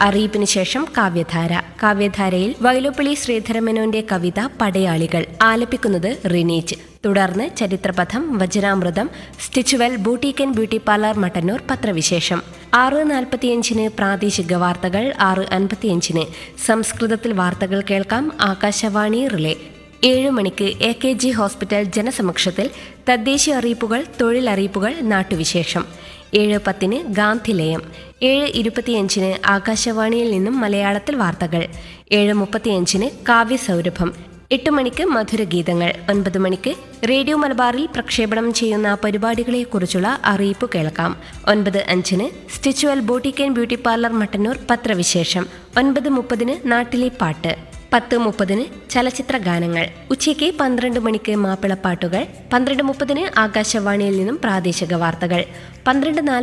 അറിയിപ്പിന് ശേഷം കാവ്യധാര കാവ്യധാരയിൽ വൈലോപ്പിള്ളി ശ്രീധരമേനോന്റെ കവിത പടയാളികൾ ആലപിക്കുന്നത് റിനീച്ച് തുടർന്ന് Charithrapatham Vajramrutham Stitchwell boutique beauty parlour Mattannur പത്രവിശേഷം ആറ് നാൽപ്പത്തിയഞ്ചിന് പ്രാദേശിക വാർത്തകൾ ആറ് അൻപത്തിയഞ്ചിന് സംസ്കൃതത്തിൽ വാർത്തകൾ കേൾക്കാം ആകാശവാണി റിലേ ഏഴ് മണിക്ക് എ കെ ജി ഹോസ്പിറ്റൽ ജനസമക്ഷത്തിൽ തദ്ദേശീയ അറിയിപ്പുകൾ തൊഴിലറിയിപ്പുകൾ നാട്ടുവിശേഷം ഏഴ് പത്തിന് ഗാന്ധിലയം ഏഴ് ഇരുപത്തിയഞ്ചിന് ആകാശവാണിയിൽ നിന്നും മലയാളത്തിൽ വാർത്തകൾ ഏഴ് മുപ്പത്തിയഞ്ചിന് കാവ്യസൗരഭം എട്ട് മണിക്ക് മധുരഗീതങ്ങൾ ഒൻപത് മണിക്ക് റേഡിയോ മലബാറിൽ പ്രക്ഷേപണം ചെയ്യുന്ന പരിപാടികളെക്കുറിച്ചുള്ള അറിയിപ്പ് കേൾക്കാം ഒൻപത് അഞ്ചിന് Stitchwell boutique beauty parlour Mattannur പത്രവിശേഷം ഒൻപത് മുപ്പതിന് നാട്ടിലെ പാട്ട് പത്ത് മുപ്പതിന് ചലച്ചിത്ര ഗാനങ്ങൾ ഉച്ചയ്ക്ക് പന്ത്രണ്ട് മണിക്ക് മാപ്പിളപ്പാട്ടുകൾ പന്ത്രണ്ട് മുപ്പതിന് ആകാശവാണിയിൽ നിന്നും പ്രാദേശിക വാർത്തകൾ പന്ത്രണ്ട്